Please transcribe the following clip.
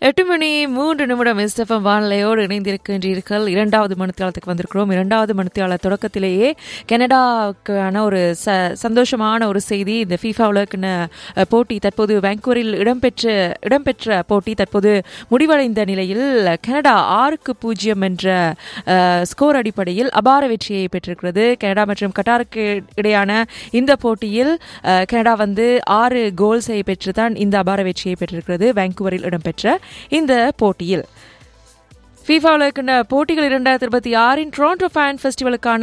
எட்டு மணி மூன்று நிமிடம் எஸ்எஃப்எம் வானிலையோடு இணைந்திருக்கின்றீர்கள் இரண்டாவது மணித்தியாலத்துக்கு வந்திருக்கிறோம் இரண்டாவது மணித்தியால தொடக்கத்திலேயே கனடாவுக்கான ஒரு ச சந்தோஷமான ஒரு செய்தி இந்த ஃபீஃபா உலகக்கிண போட்டி தற்போது வேங்கூரில் இடம்பெற்ற இடம்பெற்ற போட்டி தற்போது முடிவடைந்த நிலையில் கனடா ஆறுக்கு பூஜ்ஜியம் என்ற அஹ், ஸ்கோர் அடிப்படையில் அபார வெற்றியை பெற்றிருக்கிறது கனடா மற்றும் கட்டாருக்கு இடையான இந்த போட்டியில் அஹ், கனடா வந்து ஆறு கோல்ஸை பெற்றுதான் இந்த அபார வெற்றியை பெற்றிருக்கிறது வேங்கூவரில் இடம்பெற்ற இந்த போட்டியில் ஃபீஃபா உலகக்கிண்ண போட்டிகள் இரண்டாயிரத்தி இருபத்தி ஆறின் டொரண்டோ ஃபேன் ஃபெஸ்டிவலுக்கான